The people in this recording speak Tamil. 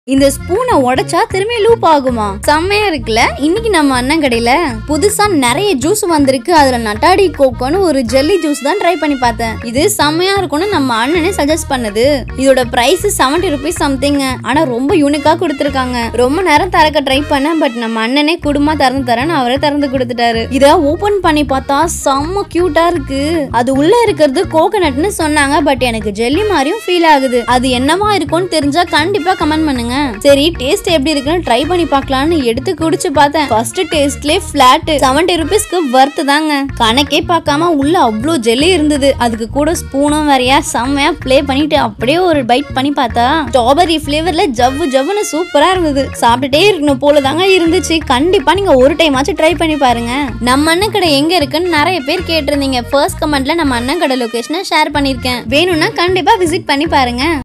இந்த ஸ்பூனை உடைச்சா திரும்பி லூப் ஆகுமா செம்மையா இருக்குல்ல இன்னைக்கு நம்ம அண்ணன் கடையில புதுசா நிறைய ஜூஸ் வந்திருக்கு அதுல நட்டாடி கோக்கோன்னு ஒரு ஜெல்லி ஜூஸ் தான் ட்ரை பண்ணி பார்த்தேன் இது செம்மையா இருக்கும்னு நம்ம அண்ணனே சஜஸ்ட் பண்ணுது இதோட பிரைஸ் செவன்டி ருபீஸ் சம்திங் ஆனா ரொம்ப யூனிக்கா கொடுத்துருக்காங்க ரொம்ப நேரம் திறக்க ட்ரை பண்ணேன் பட் நம்ம அண்ணனே குடுமா திறந்து தரேன்னு அவரே திறந்து கொடுத்துட்டாரு இத ஓபன் பண்ணி பார்த்தா செம்ம கியூட்டா இருக்கு அது உள்ள இருக்கிறது கோகனட்னு சொன்னாங்க பட் எனக்கு ஜெல்லி மாதிரியும் ஃபீல் ஆகுது அது என்னவா இருக்கும்னு தெரிஞ்சா கண்டிப்பா கமெண்ட் பண்ணுங்க சரி டேஸ்ட் எப்படி இருக்குன்னு ட்ரை பண்ணி பார்க்கலாம்னு எடுத்து குடிச்சு பார்த்தேன் ஃபர்ஸ்ட் டேஸ்ட்லயே ஃபிளாட் செவன்டி ருபீஸ்க்கு வர்த்து தாங்க கணக்கே பார்க்காம உள்ள அவ்வளோ ஜெல்லி இருந்தது அதுக்கு கூட ஸ்பூனும் வேறையா செம்மையா ப்ளே பண்ணிட்டு அப்படியே ஒரு பைட் பண்ணி பார்த்தா ஸ்ட்ராபெரி ஃப்ளேவர்ல ஜவ்வு ஜவ்வுன்னு சூப்பரா இருந்தது சாப்பிட்டுட்டே இருக்கணும் போல தாங்க இருந்துச்சு கண்டிப்பா நீங்க ஒரு டைம் ஆச்சு ட்ரை பண்ணி பாருங்க நம்ம அண்ணன் கடை எங்க இருக்குன்னு நிறைய பேர் கேட்டிருந்தீங்க ஃபர்ஸ்ட் கமெண்ட்ல நம்ம அண்ணன் கடை லொகேஷனை ஷேர் பண்ணிருக்கேன் வேணும்னா கண்டிப்பா விசிட் பண்ணி பாருங்க